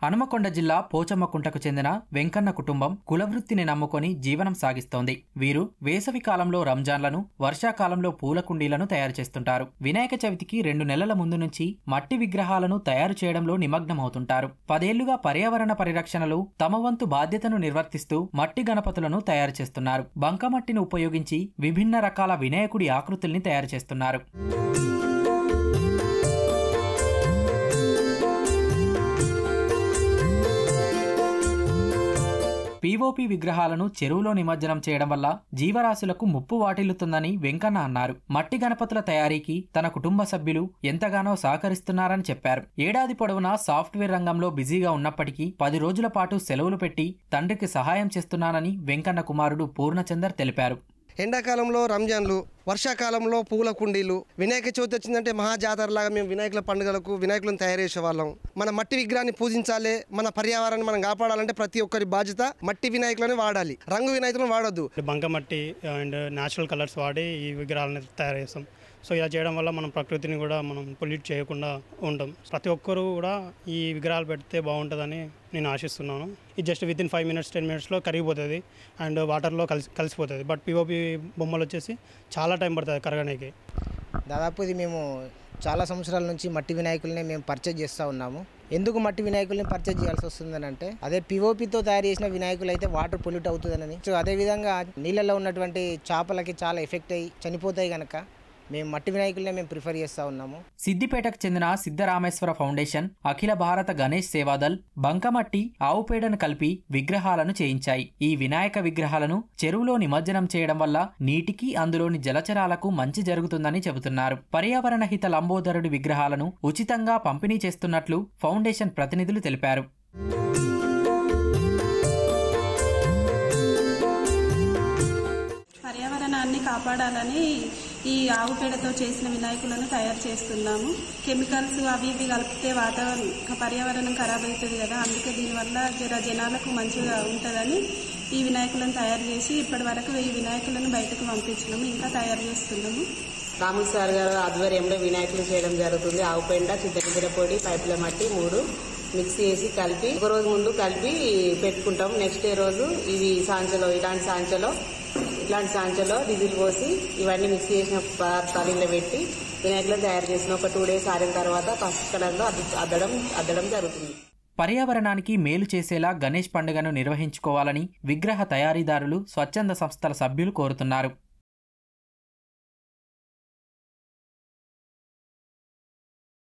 హనుమకొండ జిల్లా పోచమ్మకుంటకు చెందిన వెంకన్న కుటుంబం కులవృత్తిని నమ్ముకొని జీవనం సాగిస్తోంది వీరు వేసవి కాలంలో రంజాన్లను వర్షాకాలంలో పూల కుండీలను తయారు చేస్తుంటారు వినాయక చవితికి రెండు నెలల ముందు నుంచి మట్టి విగ్రహాలను తయారు చేయడంలో నిమగ్నమవుతుంటారు పదేళ్లుగా పర్యావరణ పరిరక్షణలో తమ వంతు బాధ్యతను నిర్వర్తిస్తూ మట్టి గణపతులను తయారు చేస్తున్నారు బంకమట్టిని ఉపయోగించి విభిన్న రకాల వినాయకుడి ఆకృతుల్ని తయారు చేస్తున్నారు పీఓపీ విగ్రహాలను చెరువులో నిమజ్జనం చేయడం వల్ల జీవరాశులకు ముప్పు వాటిల్లుతుందని వెంకన్న అన్నారు మట్టి గణపతుల తయారీకి తన కుటుంబ సభ్యులు ఎంతగానో సహకరిస్తున్నారని చెప్పారు ఏడాది పొడవునా సాఫ్ట్వేర్ రంగంలో బిజీగా ఉన్నప్పటికీ పది రోజుల పాటు సెలవులు పెట్టి తండ్రికి సహాయం చేస్తున్నానని వెంకన్న కుమారుడు పూర్ణచందర్ తెలిపారు ఎండాకాలంలో రంజాన్లు వర్షాకాలంలో పూల కుండీలు వినాయక చవితి వచ్చిందంటే మహాజాతరలాగా మేము వినాయకుల పండుగలకు వినాయకులను తయారు చేసేవాళ్ళం మన మట్టి విగ్రహాన్ని పూజించాలి మన పర్యావరణాన్ని మనం కాపాడాలంటే ప్రతి ఒక్కరి బాధ్యత మట్టి వినాయకులను వాడాలి రంగు వినాయకులను వాడొద్దు బంకమట్టి అండ్ న్యాచురల్ కలర్స్ వాడి ఈ విగ్రహాలను తయారు చేస్తాం సో ఇలా చేయడం వల్ల మనం ప్రకృతిని కూడా మనం పొల్యూట్ చేయకుండా ఉంటాం ప్రతి ఒక్కరూ కూడా ఈ విగ్రహాలు పెడితే బాగుంటుందని నేను ఆశిస్తున్నాను ఇది just within five minutes ten మినిట్స్లో కరిగిపోతుంది అండ్ వాటర్లో కలిసి కలిసిపోతుంది బట్ పిఓపి బొమ్మలు వచ్చేసి చాలా టైం పడుతుంది కరగడానికి దాదాపు ఇది మేము చాలా సంవత్సరాల నుంచి మట్టి వినాయకుల్ని మేము పర్చేజ్ చేస్తూ ఉన్నాము ఎందుకు మట్టి వినాయకుల్ని పర్చేజ్ చేయాల్సి వస్తుందని అంటే అదే పిఓపితో తయారు చేసిన వినాయకులు అయితే వాటర్ పొల్యూట్ అవుతుందని సో అదేవిధంగా నీళ్ళలో ఉన్నటువంటి చేపలకి చాలా ఎఫెక్ట్ అయ్యి చనిపోతాయి కనుక మేము మట్టి వినాయకులనే మేము ప్రిఫర్ చేస్తూ ఉన్నాము సిద్దిపేటకు చెందిన సిద్ధరామేశ్వర ఫౌండేషన్ అఖిల భారత గణేష్ సేవాదల్ బంకమట్టి ఆవుపేడను కలిపి విగ్రహాలను చేయించాయి ఈ వినాయక విగ్రహాలను చెరువులో నిమజ్జనం చేయడం వల్ల నీటికి అందులోని జలచరాలకు మంచి జరుగుతుందని చెబుతున్నారు పర్యావరణ హిత లంబోదరుడి విగ్రహాలను ఉచితంగా పంపిణీ చేస్తున్నట్లు ఫౌండేషన్ ప్రతినిధులు తెలిపారు పర్యావరణాన్ని కాపాడాలని ఈ ఆవు పేడతో చేసిన వినాయకులను తయారు చేస్తున్నాము కెమికల్స్ అవి ఇవి కలిపితే వాతావరణం పర్యావరణం ఖరాబ్ అవుతుంది కదా అందుకే దీనివల్ల జర జనాలకు మంచిగా ఉంటుందని ఈ వినాయకులను తయారు చేసి ఇప్పటి వరకు వెయ్యి వినాయకులను బయటకు పంపించినాము ఇంకా తయారు చేస్తున్నాము రాములు సార్ గారు ఆధ్వర్యంలో వినాయకులు చేయడం జరుగుతుంది ఆవు పెండ చింతగిద్దర పొడి పైపుల మట్టి మూడు మిక్స్ చేసి కలిపి ఒక రోజు ముందు కలిపి పెట్టుకుంటాం నెక్స్ట్ డే రోజు ఇవి సాంచలో ఇలాంటి సాంచలో ఇట్లాంటి సాంచలో డీజిల్ పోసి ఇవన్నీ మిక్స్ చేసిన పదార్థాలు ఇలా పెట్టి వినాయకులు తయారు చేసిన ఒక టూ డేస్ ఆరిన తర్వాత పసుపు కలర్లో అద్ద- అద్దడం అద్దడం జరుగుతుంది పర్యావరణానికి మేలు చేసేలా గణేష్ పండుగను నిర్వహించుకోవాలని విగ్రహ తయారీదారులు స్వచ్ఛంద సంస్థల సభ్యులు కోరుతున్నారు